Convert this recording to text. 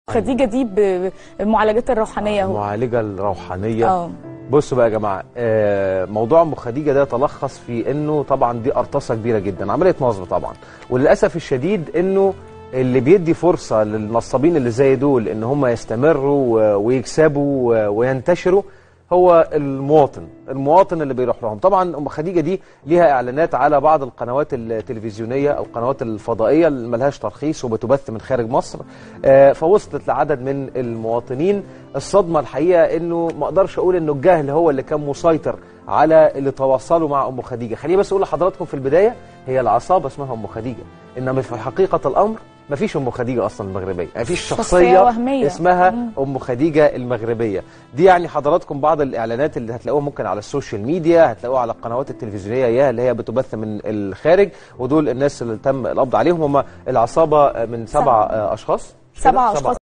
خديجه دي ب- بالمعالجات الروحانيه اهو المعالجه الروحانيه اه بصوا بقى يا جماعه آه، موضوع ام خديجه ده يتلخص في انه طبعا دي قرطاسه كبيره جدا عمليه نصب طبعا وللاسف الشديد انه اللي بيدي فرصه للنصابين اللي زي دول ان هم يستمروا و- ويكسبوا و- وينتشروا هو المواطن المواطن اللي بيروح لهم طبعا ام خديجه دي ليها اعلانات على بعض القنوات التلفزيونيه او القنوات الفضائيه اللي ملهاش ترخيص وبتبث من خارج مصر آه، فوصلت لعدد من المواطنين الصدمه الحقيقه انه ما اقدرش اقول انه الجهل هو اللي كان مسيطر على اللي تواصلوا مع ام خديجه خليني بس اقول لحضراتكم في البدايه هي العصابه اسمها ام خديجه انما في حقيقه الامر ما فيش ام خديجه اصلا المغربيه ما فيش شخصية شخصيه وهمية. اسمها مم. ام خديجه المغربيه دي يعني حضراتكم بعض الاعلانات اللي هتلاقوها ممكن على السوشيال ميديا هتلاقوها على القنوات التلفزيونيه يا اللي هي بتبث من الخارج ودول الناس اللي تم القبض عليهم هم العصابه من سبع سبعة. آه، اشخاص مش سبع كده؟ أشخاص